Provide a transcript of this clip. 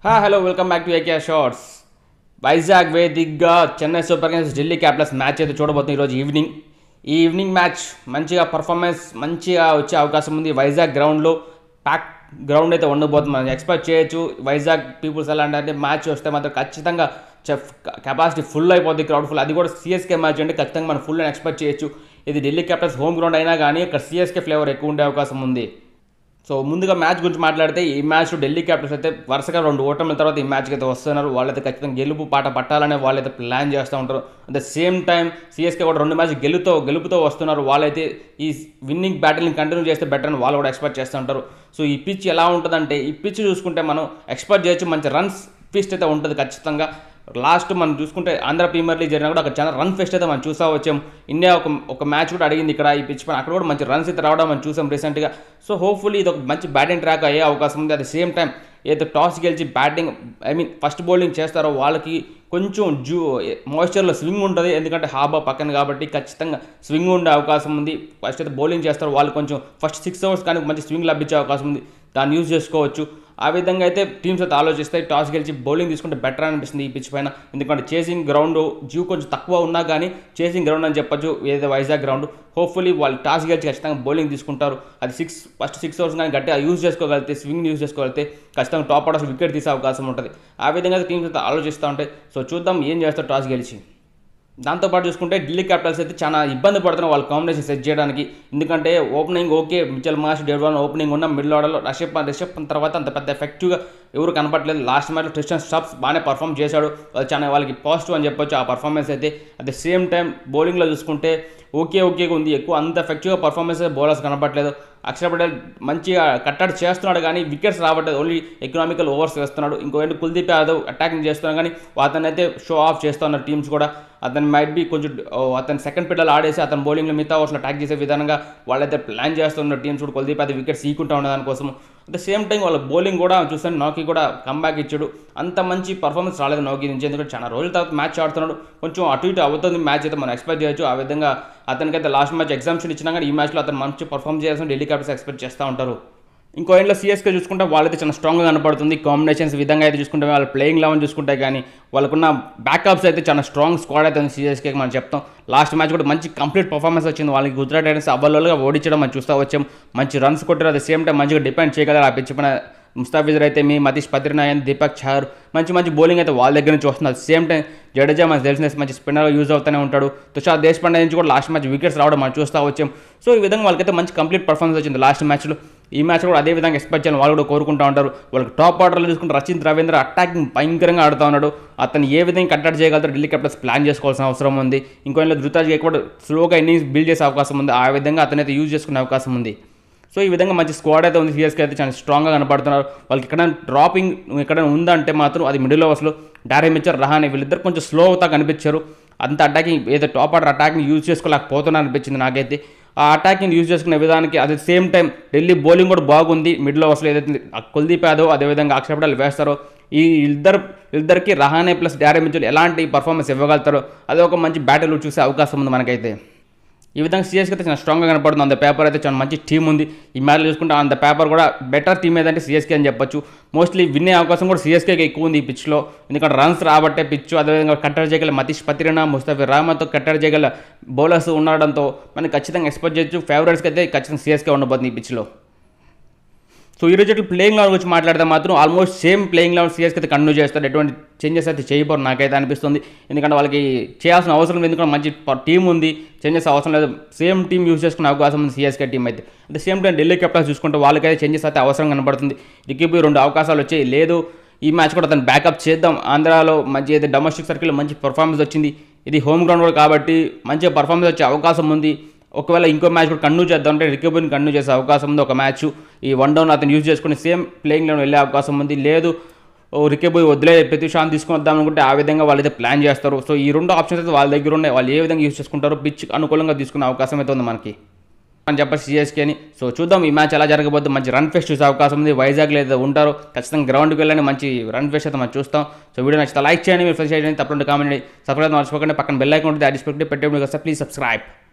హా hello welcome back to AK Shorts Vizag వేదికగా Chennai Super Kings Delhi Capitals match అయితే చూడబోతుంది ఈరోజు ఈవినింగ్ ఈ ఈవినింగ్ మ్యాచ్ మంచిగా పర్ఫార్మెన్స్ మంచిగా వచ్చే అవకాశం ఉంది వైజాగ్ గ్రౌండ్లో ప్యాక్ గ్రౌండ్ అయితే ఉండబోతుంది మనం ఎక్స్పెక్ట్ చేయొచ్చు వైజాగ్ పీపుల్స్ ఎలా అంటే మ్యాచ్ వస్తే మాత్రం ఖచ్చితంగా కెపాసిటీ ఫుల్ అయిపోద్ది క్రౌడ్ ఫుల్ అది కూడా సిఎస్కే మ్యాచ్ అంటే ఖచ్చితంగా మనం ఫుల్ అని ఎక్స్పెక్ట్ చేయొచ్చు ఇది ఢిల్లీ క్యాపిటల్స్ హోమ్ గ్రౌండ్ అయినా కానీ ఇక్కడ సిఎస్కే ఫ్లేవర్ ఎక్కువ ఉండే అవకాశం ఉంది సో ముందుగా మ్యాచ్ గురించి మాట్లాడితే ఈ మ్యాచ్ ఢిల్లీ క్యాపిటల్స్ అయితే వరుసగా రెండు ఓటమిల తర్వాత ఈ మ్యాచ్కి అయితే వస్తున్నారు వాళ్ళైతే ఖచ్చితంగా గెలుపు పాట పట్టాలనే వాళ్ళైతే ప్లాన్ చేస్తూ ఉంటారు at the same time CSK కూడా రెండు మ్యాచ్ గెలుతో గెలుపుతో వస్తున్నారు వాళ్ళైతే ఈ విన్నింగ్ బ్యాటిల్ని కంటిన్యూ చేస్తే బెటర్ అని వాళ్ళు కూడా ఎక్స్పెక్ట్ చేస్తూ ఉంటారు సో ఈ పిచ్ ఎలా ఉంటుందంటే ఈ పిచ్ చూసుకుంటే మనం ఎక్స్పెక్ట్ చేయొచ్చు మంచి రన్స్ ఫీస్ట్ అయితే ఉంటుంది ఖచ్చితంగా లాస్ట్ మనం చూసుకుంటే ఆంధ్ర ప్రీమియర్ లీగ్ జరిగినా కూడా అక్కడ చాలా రన్ ఫెస్ట్ అయితే మనం చూసా వచ్చాం ఇండియా ఒక ఒక మ్యాచ్ కూడా అడిగింది ఇక్కడ ఈ పిచ్ పైన అక్కడ కూడా మంచి రన్స్ అయితే రావడం మనం చూసాం రీసెంట్గా సో హోప్ఫుల్లీ ఇది ఒక మంచి బ్యాటింగ్ ట్రాక్ అయ్యే అవకాశం ఉంది అట్ ద సేమ్ టైం ఏదైతే టాస్ గెలిచి batting I mean first bowling చేస్తారో వాళ్ళకి కొంచెం జూ మాయిశ్చర్లో స్వింగ్ ఉంటుంది ఎందుకంటే హాబా పక్కన కాబట్టి ఖచ్చితంగా స్వింగ్ ఉండే అవకాశం ఉంది ఫస్ట్ అయితే బౌలింగ్ చేస్తారు వాళ్ళు కొంచెం ఫస్ట్ సిక్స్ అవర్స్ కానీ మంచి స్వింగ్ లభించే అవకాశం ఉంది దాన్ని యూజ్ చేసుకోవచ్చు ఆ విధంగా అయితే టీమ్స్ అయితే ఆలోచిస్తాయి టాస్ గెలిచి బౌలింగ్ తీసుకుంటే బెటర్ అనిపిస్తుంది ఈ పిచ్ పైన ఎందుకంటే చేసింగ్ గ్రౌండ్ జ్యూ కొంచెం తక్కువ ఉన్నా కానీ చేసింగ్ గ్రౌండ్ అని చెప్పొచ్చు ఏదైతే వైజాగ్ గ్రౌండ్ హోప్ఫుల్లీ వాళ్ళు టాస్ గెలిచి ఖచ్చితంగా బౌలింగ్ తీసుకుంటారు అది సిక్స్ ఫస్ట్ సిక్స్ అవర్స్ కానీ గట్టిగా యూజ్ చేసుకోగలిగితే స్వింగ్ యూజ్ చేసుకోగలిగితే ఖచ్చితంగా టాప్ ఆర్డర్స్ వికెట్ తీసే అవకాశం ఉంటుంది ఆ విధంగా అయితే టీమ్స్ అయితే ఆలోచిస్తూ ఉంటాయి సో చూద్దాం ఏం చేస్తారు టాస్ గెలిచి దాంతోపాటు చూసుకుంటే ఢిల్లీ క్యాపిటల్స్ అయితే చాలా ఇబ్బంది పడుతున్నారు వాళ్ళ కాంబినేషన్ సెట్ చేయడానికి ఎందుకంటే opening okay Mitchell Marsh Devon opening ఉన్న మిడిల్ ఆర్డర్లో రషప్ రిషప్ తర్వాత అంత పెద్ద ఎఫెక్టివ్గా ఎవరు కనపట్లేదు లాస్ట్ మ్యాచ్లో ట్రిస్టన్ స్టాప్స్ బాగానే పర్ఫామ్ చేశాడు అది చాలా వాళ్ళకి పాజిటివ్ అని చెప్పొచ్చు ఆ పర్ఫార్మెన్స్ అయితే అట్ ద సేమ్ టైం బౌలింగ్లో చూసుకుంటే ఓకే ఓకే ఉంది ఎక్కువ అంత ఎఫెక్టివ్గా పర్ఫార్మెన్స్ బౌలర్స్ కనపట్లేదు అక్షర్ పటేల్ మంచిగా కట్టడి చేస్తున్నాడు కానీ వికెట్స్ రావట్లేదు ఓన్లీ ఎకనామికల్ ఓవర్స్ వేస్తున్నాడు ఇంకో ఏంటి కుల్దీప్ యాదవ్ అటాకింగ్ చేస్తున్నాడు కానీ అతను అయితే షో ఆఫ్ చేస్తున్నారు టీమ్స్ కూడా అతను మైట్ బి కొంచెం అతను సెకండ్ పిల్లలు ఆడేసి అతను బౌలింగ్లో మిగతా ఓవర్స్లో అటాక్ చేసే విధంగా వాళ్ళైతే ప్లాన్ చేస్తున్నారు టీమ్స్ కూడా కుల్దీప్ యాదవ్ వికెట్ సీకుంటా ఉన్న దానికోసం అట్ ద సేమ్ టైం వాళ్ళ బౌలింగ్ కూడా చూస్తాను నౌకి కూడా కంబ్యాక్ ఇచ్చాడు అంత మంచి పర్ఫార్మెన్స్ రాలేదు నౌకి నుంచి ఎందుకంటే చాలా రోజుల తర్వాత మ్యాచ్ ఆడుతున్నాడు కొంచెం అటు ఇటు అవుతుంది మ్యాచ్ అయితే మనం ఎక్స్పెక్ట్ చేయొచ్చు ఆ విధంగా అతనికైతే లాస్ట్ మ్యాచ్ ఎగ్జామ్షన్ ఇచ్చినా కానీ ఈ మ్యాచ్లో అతను మంచి పర్ఫామ్ చేయాల్సిన ఢిల్లీ క్యాపిటల్స్ ఎక్స్పెక్ట్ చేస్తూ ఉంటారు ఇంకో ఎండ్లో సిఎస్కే చూసుకుంటే వాళ్ళైతే చాలా స్ట్రాంగ్గా కనపడుతుంది కాంబినేషన్స్ విధంగా అయితే చూసుకుంటే వాళ్ళ ప్లేయింగ్ లెవెన్ చూసుకుంటే కానీ వాళ్ళకున్న బ్యాకప్స్ అయితే చాలా స్ట్రాంగ్ స్క్వాడ్ అయితే ఉంది సిఎస్కేకి మనం చెప్తాం లాస్ట్ మ్యాచ్ కూడా మంచి కంప్లీట్ పర్ఫార్మెన్స్ వచ్చింది వాళ్ళకి గుజరాత్ టైటన్స్ అవ్వలోగా ఓడించడం మనం చూస్తూ వచ్చాం మంచి రన్స్ కొట్టారు అట్ ద సేమ్ టైం మంచిగా డిపెండ్ చేయగలరు ఆ పిచ్ పైన ముస్తాఫిజర్ అయితే మీ మతీష్ పత్రినాయన్ దీపక్ చహర్ మంచి మంచి బౌలింగ్ అయితే వాళ్ళ దగ్గర నుంచి వస్తుంది అట్ సేమ్ టైం జడేజా మనకు తెలిసిన మంచి స్పిన్నర్ యూజ్ అవుతూనే ఉంటాడు తుషార్ దేశపాండే నుంచి కూడా లాస్ట్ మ్యాచ్ వికెట్స్ రావడం మనం చూస్తూ వచ్చాం సో ఈ విధంగా వాళ్ళకైతే మంచి కంప్లీట్ పర్ఫార్మెన్స్ వచ్చింది లాస్ట్ మ్యాచ్లో ఈ మ్యాచ్ కూడా అదే విధంగా ఎక్స్పెక్ట్ చేయాలి వాళ్ళు కూడా కోరుకుంటూ ఉంటారు వాళ్ళకి టాప్ ఆర్డర్లో చూసుకుంటే రచింత్ రవీంద్ర అటాకింగ్ భయంకరంగా ఆడుతూ ఉన్నాడు అతను ఏ విధంగా కట్టడి చేయగలుగుతారు ఢిల్లీ క్యాపిటల్స్ ప్లాన్ చేసుకోవాల్సిన అవసరం ఉంది ఇంకో ఇంట్లో ధృతాజ్ కూడా స్లోగా ఇన్నింగ్స్ బిల్డ్ చేసే అవకాశం ఉంది ఆ విధంగా అతనైతే యూజ్ చేసుకునే అవకాశం ఉంది సో ఈ విధంగా మంచి స్క్వాడ్ అయితే ఉంది సిఎస్కే అయితే చాలా స్ట్రాంగ్గా కనపడుతున్నారు వాళ్ళకి ఎక్కడైనా డ్రాపింగ్ ఎక్కడైనా ఉందంటే మాత్రం అది మిడిల్ ఓవర్స్లో డారీ మిచ్చర్ రహానే వీళ్ళిద్దరు కొంచెం స్లో అవుతా కనిపించారు అంత అటాకింగ్ ఏదో టాప్ ఆర్డర్ అటాకింగ్ యూజ్ చేసుకోలేకపోతున్నా అనిపించింది నాకైతే ఆ అటాకింగ్ యూజ్ చేసుకునే విధానికి at the same time Delhi bowling కూడా బాగుంది మిడిల్ ఓవర్స్లో ఏదైతే కుల్దీప్ యాదవ్ అదేవిధంగా అక్షర్ పటేల్ వేస్తారో ఈ ఇద్దరు ఇద్దరికి రహానే ప్లస్ డారీ మిచ్చర్ ఎలాంటి పర్ఫార్మెన్స్ ఇవ్వగలుగుతారో అది ఒక మంచి బ్యాటిల్ చూసే అవకాశం ఉంది మనకైతే ఈ విధంగా సిఎస్కి అయితే చాలా స్ట్రాంగ్గా కనపడుతుంది అంత పేపర్ అయితే చాలా మంచి టీం ఉంది ఈ మ్యాచ్లో చూసుకుంటే అంత పేపర్ కూడా బెటర్ టీం ఏదంటే సిఎస్కే అని చెప్పొచ్చు మోస్ట్లీ విన్నే అవకాశం కూడా సిఎస్కేకి ఎక్కువ ఉంది ఈ పిచ్లో ఎందుకంటే రన్స్ రాబట్టే పిచ్ అదేవిధంగా కట్టడి చేయగల మతీష్ పత్రినా ముస్తఫీ రహమత్తో కట్టడి చేయగల బౌలర్స్ ఉండడంతో మనకి ఖచ్చితంగా ఎక్స్పెక్ట్ చేయొచ్చు ఫేవరెట్స్కి అయితే ఖచ్చితంగా సిఎస్కే ఉండబోతుంది ఈ పిచ్లో సో ఈ రోజు ప్లేయింగ్ లెవెల్ గురించి మాట్లాడితే మాత్రం ఆల్మోస్ట్ సేమ్ ప్లేయింగ్ లెవెల్ సిఎస్కి అయితే కంటిన్యూ చేస్తారు ఎటువంటి చేంజెస్ అయితే చేయబోరు నాకైతే అనిపిస్తుంది ఎందుకంటే వాళ్ళకి చేయాల్సిన అవసరం లేదు ఎందుకంటే మంచి టీం ఉంది చేంజెస్ అవసరం లేదు సేమ్ టీం యూజ్ చేసుకునే అవకాశం ఉంది సిఎస్కే టీం అయితే at same time Delhi Capitals చూసుకుంటే వాళ్ళకైతే చేంజెస్ అయితే అవసరం కనబడుతుంది రికీపీ రెండు అవకాశాలు వచ్చాయి లేదు ఈ మ్యాచ్ కూడా అతను బ్యాకప్ చేద్దాం ఆంధ్రాలో మంచి అయితే డొమెస్టిక్ సర్కిల్లో మంచి పర్ఫార్మెన్స్ వచ్చింది ఇది హోమ్ గ్రౌండ్ కూడా కాబట్టి మంచిగా పర్ఫార్మెన్స్ వచ్చే అవకాశం ఉంది ఒకవేళ ఇంకో మ్యాచ్ కూడా కంటిన్యూ చేద్దాం అంటే రికవరీని కంటిన్యూ చేసే అవకాశం ఉంది ఒక మ్యాచ్ ఈ వన్ డౌన్ అతను యూజ్ చేసుకుని సేమ్ ప్లేయింగ్ లెవెన్ వెళ్ళే అవకాశం ఉంది లేదు రికబోయ్ వదిలే ప్రతి షాన్ తీసుకొని వద్దాం అనుకుంటే ఆ విధంగా వాళ్ళైతే ప్లాన్ చేస్తారు సో ఈ రెండు ఆప్షన్స్ అయితే వాళ్ళ దగ్గర ఉన్నాయి వాళ్ళు ఏ విధంగా యూజ్ చేసుకుంటారో పిచ్ అనుకూలంగా తీసుకునే అవకాశం అయితే ఉంది మనకి అని చెప్పి సిఎస్కే అని సో చూద్దాం ఈ మ్యాచ్ ఎలా జరగబోతుంది మంచి రన్ ఫెస్ట్ చూసే అవకాశం ఉంది వైజాగ్ లేదా ఉంటారు ఖచ్చితంగా గ్రౌండ్కి వెళ్ళని మంచి రన్ ఫెస్ట్ అయితే మనం చూస్తాం సో వీడియో నచ్చితే లైక్ చేయండి మీరు ఫ్రెండ్స్ చేయండి తప్పకుండా కామెంట్ సబ్స్క్రైబ్ మర్చిపోకండి పక్కన బెల్ ఐకాన్ ఉంటుంది అది పెట్టి పెట్టే ప్లీజ్ సబ్స్క్రైబ్